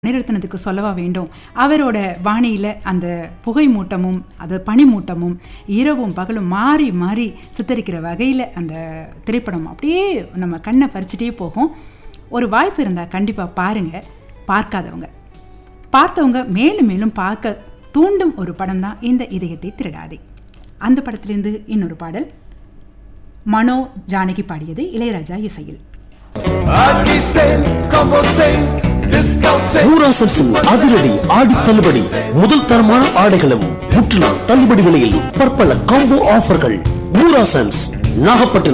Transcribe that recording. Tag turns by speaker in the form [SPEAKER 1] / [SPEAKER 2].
[SPEAKER 1] மணிரத்னத்துக்கு சொல்லவா வேண்டும் அவரோட பாணியில் அந்த புகை மூட்டமும் அது பனிமூட்டமும் இரவும் பகலும் மாறி மாறி சித்தரிக்கிற வகையில் அந்த திரைப்படம் அப்படியே நம்ம கண்ணை பறிச்சுட்டே போகும் ஒரு வாய்ப்பு இருந்தால் கண்டிப்பாக பாருங்கள் பார்க்காதவங்க பார்த்தவங்க மேலும் மேலும் பார்க்க தூண்டும் ஒரு படம் தான் இந்த இதயத்தை திருடாதே அந்த படத்திலேருந்து இன்னொரு பாடல் மனோ ஜானகி பாடியது இளையராஜா இசையில்
[SPEAKER 2] Aquí sale, como sale, discount sale.
[SPEAKER 3] ஊராசன்ஸின் அதிரடி ஆடி தள்ளுபடி முதல் தரமான ஆடைகளும் முற்றிலும் தள்ளுபடி விலையில் பற்பல காம்போ ஆஃபர்கள் ஊராசன்ஸ் நாகப்பட்டினம்